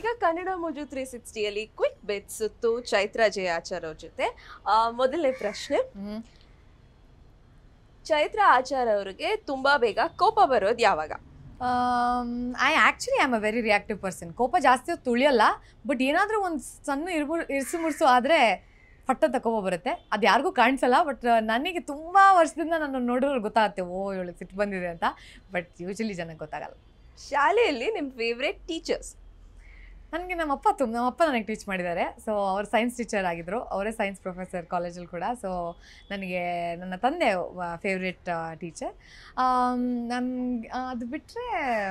ಈಗ ಕನ್ನಡ ಮುಜು ತ್ರೀ ಸಿಕ್ಸ್ಟಿಯಲ್ಲಿ ಕ್ವಿಕ್ ಬೆಟ್ ಸುತ್ತು ಚೈತ್ರ ಜಯ ಆಚಾರ್ ಅವ್ರ ಜೊತೆ ಆ, ಮೊದಲನೇ ಪ್ರಶ್ನೆ ಚೈತ್ರ ಆಚಾರ್ ಅವರಿಗೆ ತುಂಬಾ ಬೇಗ ಕೋಪ ಬರೋದು ಯಾವಾಗ I actually am a very reactive person ಕೋಪ ಜಾಸ್ತಿ ಹೊತ್ತು ತುಳಿಯಲ್ಲ ಬಟ್ ಏನಾದರೂ ಒಂದು ಸಣ್ಣ ಇರ್ಬು ಇರ್ಸು ಮುರ್ಸು ಆದರೆ ಫಟ್ಟ ತಕೋಬ ಬರುತ್ತೆ ಅದು ಯಾರಿಗೂ ಕಾಣಿಸಲ್ಲ ಬಟ್ ನನಗೆ ತುಂಬ ವರ್ಷದಿಂದ ನಾನು ನೋಡಿರೋರು ಗೊತ್ತಾಗುತ್ತೆ ಓ ಇವಳಿಗೆ ಸಿಟ್ಟು ಬಂದಿದೆ ಅಂತ ಬಟ್ ಯೂಶಲಿ ಜನಕ್ಕೆ ಗೊತ್ತಾಗಲ್ಲ ಶಾಲೆಯಲ್ಲಿ ನಿಮ್ ಫೇವ್ರೆಟ್ ಟೀಚರ್ಸ್ ನನಗೆ ನಮ್ಮ ಅಪ್ಪ ತುಂಬ ನಮ್ಮ ಅಪ್ಪ ನನಗೆ ಟೀಚ್ ಮಾಡಿದ್ದಾರೆ ಸೊ ಅವ್ರು ಸೈನ್ಸ್ ಟೀಚರ್ ಆಗಿದ್ದರು ಅವರೇ ಸೈನ್ಸ್ ಪ್ರೊಫೆಸರ್ ಕಾಲೇಜಲ್ಲಿ ಕೂಡ ಸೊ ನನಗೆ ನನ್ನ ತಂದೆ ಫೇವ್ರೆಟ್ ಟೀಚರ್ ನಮ್ಗೆ ಅದು ಬಿಟ್ಟರೆ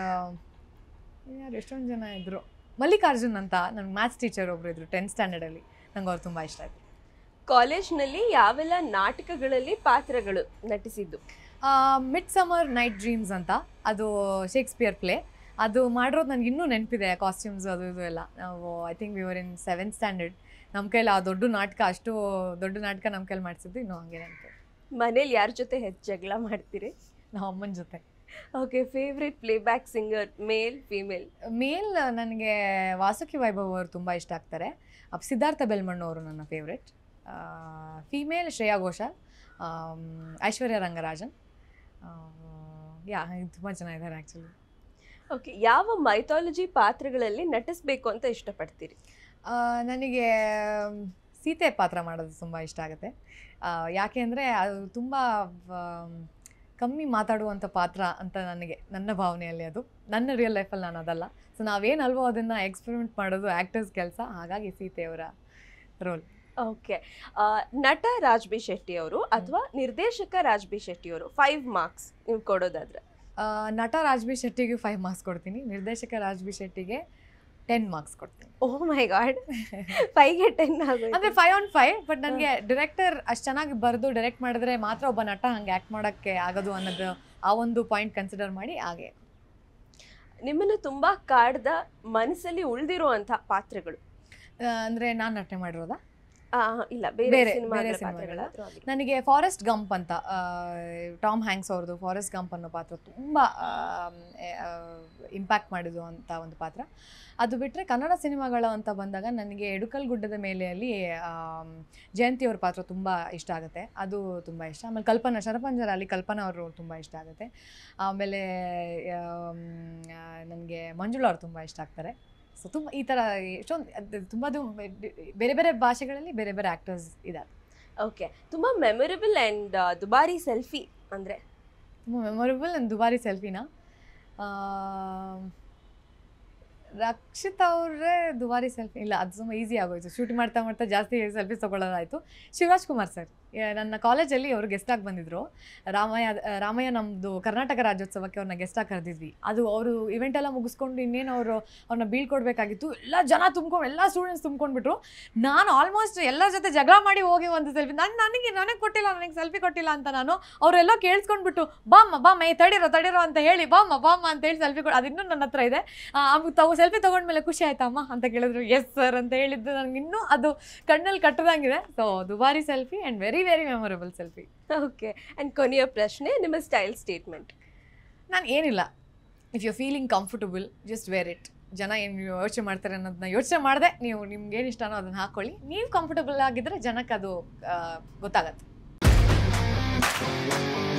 ಯಾರು ಎಷ್ಟೊಂದು ಜನ ಇದ್ದರು ಮಲ್ಲಿಕಾರ್ಜುನ್ ಅಂತ ನನ್ನ ಮ್ಯಾಥ್ಸ್ ಟೀಚರ್ ಒಬ್ಬರು ಇದ್ದರು ಟೆಂತ್ ಸ್ಟ್ಯಾಂಡರ್ಡಲ್ಲಿ ನಂಗೆ ಅವ್ರು ತುಂಬ ಇಷ್ಟ ಆಯಿತು ಕಾಲೇಜ್ನಲ್ಲಿ ಯಾವೆಲ್ಲ ನಾಟಕಗಳಲ್ಲಿ ಪಾತ್ರಗಳು ನಟಿಸಿದ್ದು ಮಿಡ್ ಸಮರ್ ನೈಟ್ ಡ್ರೀಮ್ಸ್ ಅಂತ ಅದು ಶೇಕ್ಸ್ಪಿಯರ್ ಪ್ಲೇ ಅದು ಮಾಡಿರೋದು ನನಗೆ ಇನ್ನೂ ನೆನಪಿದೆ ಕಾಸ್ಟ್ಯೂಮ್ಸ್ ಅದು ಇದು ಎಲ್ಲ ನಾವು I think we were in seventh standard ನಮ್ಮ ಕೈಲಿ ಆ ದೊಡ್ಡ ನಾಟಕ ಅಷ್ಟು ದೊಡ್ಡ ನಾಟಕ ನಮ್ಮ ಕೈಲಿ ಮಾಡಿಸಿದ್ದು ಇನ್ನೂ ಹಂಗೆ ನೆನಪು ಮನೇಲಿ ಯಾರ ಜೊತೆ ಹೆಚ್ಚು ಜಗಳ ಮಾಡ್ತೀರಿ ನಮ್ಮ ಅಮ್ಮನ ಜೊತೆ okay favourite playback singer male female male ನನಗೆ ವಾಸುಕಿ ವೈಭವ್ ಅವರು ತುಂಬ ಇಷ್ಟ ಆಗ್ತಾರೆ ಅಪ್ ಸಿದ್ಧಾರ್ಥ ಬೆಲ್ಮಣ್ಣು ಅವರು ನನ್ನ favourite female Shreya Ghoshal um, Aishwarya Rangarajan yeah ತುಂಬ ಚೆನ್ನಾಗಿದ್ದಾರೆ ಆ್ಯಕ್ಚುಲಿ ಓಕೆ ಯಾವ ಮೈಥಾಲಜಿ ಪಾತ್ರಗಳಲ್ಲಿ ನಟಿಸ್ಬೇಕು ಅಂತ ಇಷ್ಟಪಡ್ತೀರಿ ಆ, ನನಗೆ ಮ್, ಸೀತೆ ಪಾತ್ರ ಮಾಡೋದು ತುಂಬ ಇಷ್ಟ ಆಗುತ್ತೆ ಆ, ಯಾಕೆ ಅಂದರೆ ಅದು ತುಂಬ ಆಮ್, ಕಮ್ಮಿ ಮಾತಾಡುವಂಥ ಪಾತ್ರ ಅಂತ ನನಗೆ ನನ್ನ ಭಾವನೆಯಲ್ಲಿ ಅದು ನನ್ನ ರಿಯಲ್ ಲೈಫಲ್ಲಿ ನಾನು ಅದಲ್ಲ ಸೊ ನಾವೇನು ಅಲ್ವೋ ಅದನ್ನು ಎಕ್ಸ್ಪೆರಿಮೆಂಟ್ ಮಾಡೋದು ಆ್ಯಕ್ಟರ್ಸ್ ಕೆಲಸ ಹಾಗಾಗಿ ಸೀತೆಯವರ ರೋಲ್ ಓಕೆ ನಟ ರಾಜ್ ಬಿ ಶೆಟ್ಟಿ ಅವರು ಅಥವಾ ನಿರ್ದೇಶಕ ರಾಜ್ ಬಿ ಶೆಟ್ಟಿ ಅವರು ಫೈವ್ ಮಾರ್ಕ್ಸ್ ನೀವು ಕೊಡೋದಾದ್ರೆ ನಟ ರಾಜ್ಬಿ ಶೆಟ್ಟಿಗೆ ಫೈವ್ ಮಾರ್ಕ್ಸ್ ಕೊಡ್ತೀನಿ ನಿರ್ದೇಶಕ ರಾಜ್ಬಿ ಶೆಟ್ಟಿಗೆ ಟೆನ್ ಮಾರ್ಕ್ಸ್ ಕೊಡ್ತೀನಿ ಓ ಮೈ ಗಾಡ್ ಫೈವ್ಗೆ ಟೆನ್ ಅಂದರೆ ಆಗೋದು ಫೈವ್ ಆನ್ ಫೈವ್ ಬಟ್ ನನಗೆ ಡೈರೆಕ್ಟರ್ ಅಷ್ಟು ಚೆನ್ನಾಗಿ ಬರೆದು ಡೈರೆಕ್ಟ್ ಮಾಡಿದ್ರೆ ಮಾತ್ರ ಒಬ್ಬ ನಟ ಹಂಗೆ ಆ್ಯಕ್ಟ್ ಮಾಡೋಕ್ಕೆ ಆಗೋದು ಅನ್ನೋದು ಆ ಒಂದು ಪಾಯಿಂಟ್ ಕನ್ಸಿಡರ್ ಮಾಡಿ ಹಾಗೆ ನಿಮ್ಮನ್ನು ತುಂಬಾ ಕಾಡ್ದ ಮನಸ್ಸಲ್ಲಿ ಉಳಿದಿರುವಂತಹ ಪಾತ್ರಗಳು ಅಂದರೆ ನಾನು ನಟನೆ ಮಾಡಿರೋದಾ ಆ, ಇಲ್ಲ ಬೇರೆ ಬೇರೆ- ಸಿನಿಮಾಗಳ ಬೇರೆ ಸಿನಿಮಾಗಳ? ಪಾತ್ರಗಳಾದ್ರೂ ಆಗ್ಲಿ. ನನಗೆ ಫಾರೆಸ್ಟ್ ಗಂಪ್ ಅಂತ ಆ, ಟಾಮ್ ಹ್ಯಾಂಕ್ಸ್ ಅವ್ರದ್ದು ಫಾರೆಸ್ಟ್ ಗಂಪ್ ಅನ್ನೋ ಪಾತ್ರ ತುಂಬ ಇಂಪ್ಯಾಕ್ಟ್ ಮಾಡಿದ್ದು ಅಂತ ಒಂದು ಪಾತ್ರ ಅದು ಬಿಟ್ಟರೆ ಕನ್ನಡ ಸಿನಿಮಾಗಳು ಅಂತ ಬಂದಾಗ ನನಗೆ ಎಡುಕಲ್ ಗುಡ್ಡದ ಮೇಲೆಯಲ್ಲಿ ಆಮ್, ಜಯಂತಿ ಅವ್ರ ಪಾತ್ರ ತುಂಬ ಇಷ್ಟ ಆಗುತ್ತೆ ಅದು ತುಂಬ ಇಷ್ಟ ಆಮೇಲೆ ಕಲ್ಪನಾ ಶರಪಂಜರ ಅಲ್ಲಿ ಕಲ್ಪನಾ ಅವರು ತುಂಬ ಇಷ್ಟ ಆಗುತ್ತೆ ಆಮೇಲೆ ನನಗೆ ಮಂಜುಳಾ ಅವ್ರು ತುಂಬ ಇಷ್ಟ ಆಗ್ತಾರೆ ಸೊ ತುಂಬ ಈ ಥರ ಎಷ್ಟೊಂದು ತುಂಬ ಬೇರೆ ಬೇರೆ ಭಾಷೆಗಳಲ್ಲಿ ಬೇರೆ ಬೇರೆ ಆ್ಯಕ್ಟರ್ಸ್ ಇದ್ದಾರೆ ಓಕೆ ತುಂಬಾ ಮೆಮೊರೇಬಲ್ ಅಂಡ್ ದುಬಾರಿ ಸೆಲ್ಫಿ ಅಂದ್ರೆ ತುಂಬ ಮೆಮೊರಬಲ್ ಆ್ಯಂಡ್ ದುಬಾರಿ ಸೆಲ್ಫಿನ ರಕ್ಷಿತ್ ಅವರೇ ದುಬಾರಿ ಸೆಲ್ಫಿ ಇಲ್ಲ ಅದು ತುಂಬ ಈಸಿ ಆಗೋಯ್ತು ಶೂಟ್ ಮಾಡ್ತಾ ಮಾಡ್ತಾ ಜಾಸ್ತಿ ಸೆಲ್ಫೀಸ್ ತೊಗೊಳ್ಳೋದಾಯಿತು ಶಿವರಾಜ್ ಕುಮಾರ್ ಸರ್ ನನ್ನ ಕಾಲೇಜಲ್ಲಿ ಅವರು ಗೆಸ್ಟಾಗಿ ಬಂದಿದ್ದರು ರಾಮಯ್ಯ ರಾಮಯ್ಯ ನಮ್ಮದು ಕರ್ನಾಟಕ ರಾಜ್ಯೋತ್ಸವಕ್ಕೆ ಅವ್ರನ್ನ ಗೆಸ್ಟಾಗಿ ಕರೆದಿದ್ವಿ ಅದು ಅವರು ಇವೆಂಟ್ ಎಲ್ಲ ಮುಗಿಸ್ಕೊಂಡು ಇನ್ನೇನು ಅವರು ಅವ್ರನ್ನ ಬೀಳ್ಕೊಡ್ಬೇಕಾಗಿತ್ತು ಎಲ್ಲ ಜನ ತುಂಬ್ಕೊಂಡು ಎಲ್ಲ ಸ್ಟೂಡೆಂಟ್ಸ್ ತುಂಬ್ಕೊಂಡ್ಬಿಟ್ರು ನಾನು ಆಲ್ಮೋಸ್ಟ್ ಎಲ್ಲರ ಜೊತೆ ಜಗಳ ಮಾಡಿ ಹೋಗಿ ಒಂದು ಸೆಲ್ಫಿ ನಾನು ನನಗೆ ನನಗೆ ಕೊಟ್ಟಿಲ್ಲ ನನಗೆ ಸೆಲ್ಫಿ ಕೊಟ್ಟಿಲ್ಲ ಅಂತ ನಾನು ಅವರೆಲ್ಲೋ ಕೇಳಿಸ್ಕೊಂಡ್ಬಿಟ್ಟು ಬಾಮ್ಮ ಬಾಮ್ಮ ಏ ತಡೀರೋ ತಡೀರೋ ಅಂತ ಹೇಳಿ ಬಾಮ್ಮ ಬಾಮ್ಮ ಅಂತ ಹೇಳಿ ಸೆಲ್ಫಿ ಕೊಡು ಅದಿನ್ನೂ ನನ್ನ ಹತ್ರ ಇದೆ ಆ, ಆಮೇಲೆ ತಾವು ಸೆಲ್ಫಿ ತೊಗೊಂಡ್ಮೇಲೆ ಖುಷಿ ಆಯ್ತಾ ಅಮ್ಮ ಅಂತ ಕೇಳಿದ್ರು ಎಸ್ ಸರ್ ಅಂತ ಹೇಳಿದ್ದು ನನಗೆ ಇನ್ನೂ ಅದು ಕಣ್ಣಲ್ಲಿ ಕಟ್ಟದಂಗಿದೆ ಸೊ ದುಬಾರಿ selfie and very very memorable selfie okay and ಕೊನೆಯ ಪ್ರಶ್ನೆ ನಿಮ್ಮ ಸ್ಟೈಲ್ ಸ್ಟೇಟ್ಮೆಂಟ್ ನಾನು ಏನಿಲ್ಲ if you feeling comfortable just wear it ಜನ ಏನು ಯೋಚನೆ ಮಾಡ್ತಾರೆ ಅನ್ನೋದನ್ನ ಯೋಚನೆ ಮಾಡದೆ ನೀವು ನಿಮ್ಗೆ ಏನು ಇಷ್ಟನೋ ಅದನ್ನು ಹಾಕ್ಕೊಳ್ಳಿ ನೀವು ಕಂಫರ್ಟಬಲ್ ಆಗಿದ್ದರೆ ಜನಕ್ಕೆ ಅದು ಆ, ಗೊತ್ತಾಗತ್ತೆ